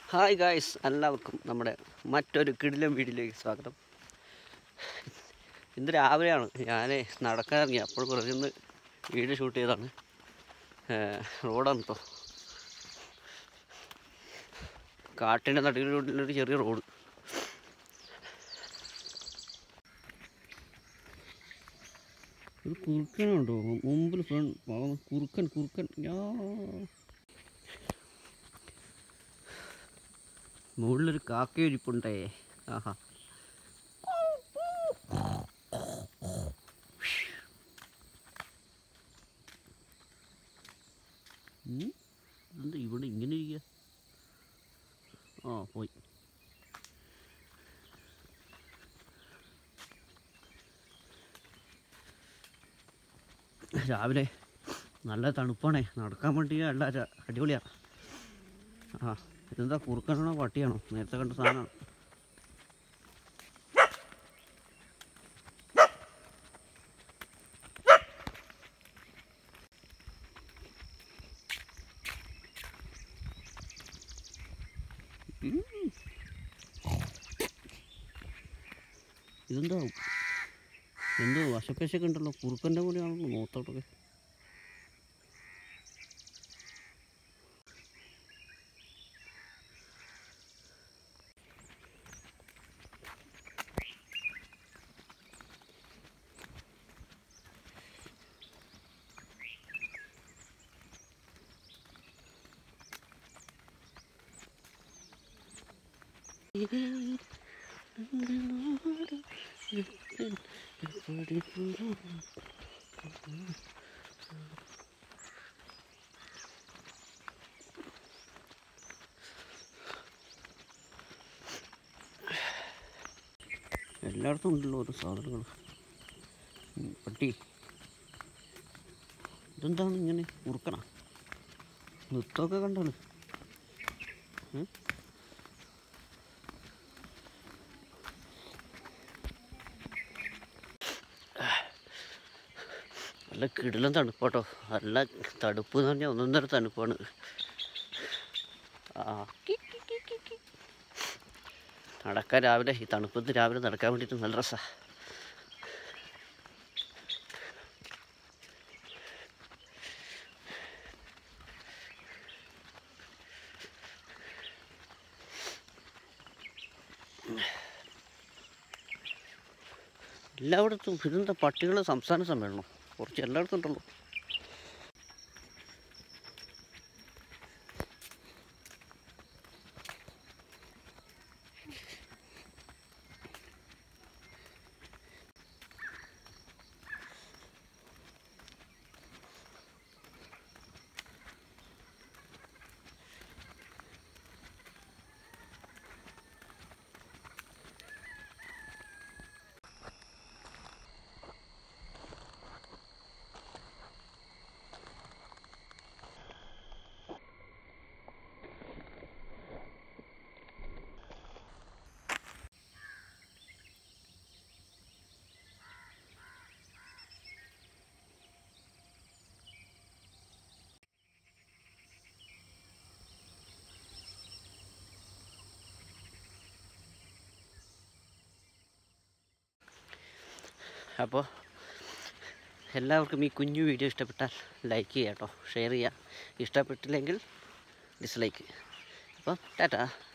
Hi guys എല്ലാവർക്കും നമ്മുടെ മറ്റൊരു കിടിലം വീഡിയോയിലേക്ക് സ്വാഗതം ഇന്ന് രാവിലെയാണ് ഞാൻ നടക്കാൻ ഇറങ്ങി അപ്പോൾ വെറുതെ ഒന്ന് വീഡിയോ ഷൂട്ട് ചെയ്തതാണ് ഏഹ് റോഡാണ് ഇപ്പോൾ കാട്ടിൻ്റെ നടുവിലൊരു ചെറിയ റോഡ് ഒരു കുറുക്കനുണ്ടോ മുമ്പിൽ ഫ്രണ്ട് കുറുക്കൻ കുറുക്കൻ യാ മുകളിലൊരു കാക്ക ഇരിപ്പുണ്ടേ ആഹാ ഉം? എന്താ ഇവിടെ ഇങ്ങനെ ഇരിക്കുക ആ പോയി രാവിലെ നല്ല തണുപ്പാണേ നടക്കാൻ വേണ്ടി അല്ല ര- അടിപൊളിയാണ് ആ ഇതെന്താ കുറുക്കനാണോ പട്ടിയാണോ നേരത്തെ കണ്ട സാധനമാണ് ഉം. ഇതെന്താ എന്തോ വശപ്പശയൊക്കെ ഉണ്ടല്ലോ കുറുക്കൻ്റെ പോലെയാണല്ലോ നോത്തോട്ടൊക്കെ എല്ലായിടത്തും ഉണ്ടല്ലോ ഓരോ സാധനങ്ങൾ ഉം, പട്ടി ഇതെന്താണ് ഇങ്ങനെ ഉറുക്കണ നൃത്തമൊക്കെ കണ്ടാണ് ഉം? നല്ല കിടിലം തണുപ്പാട്ടോ നല്ല തണുപ്പ് എന്ന് പറഞ്ഞാൽ ഒന്നൊന്നര തണുപ്പാണ് ആ കി, കി, കി, കി, കി. നടക്കാൻ രാവിലെ ഈ തണുപ്പത്ത് രാവിലെ നടക്കാൻ വേണ്ടിയിട്ട് നല്ല രസമാണ് എല്ലായിടത്തും ഇതെന്താ പട്ടികൾ സംസ്ഥാന സമ്മേളനം കുറച്ച് എല്ലായിടത്തും ഉണ്ടല്ലോ അപ്പോൾ എല്ലാവർക്കും ഈ കുഞ്ഞു വീഡിയോ ഇഷ്ടപ്പെട്ടാൽ ലൈക്ക് ചെയ്യുക കേട്ടോ ഷെയർ ചെയ്യുക ഇഷ്ടപ്പെട്ടില്ലെങ്കിൽ ഡിസ്ലൈക്ക് അപ്പോൾ ടാറ്റാ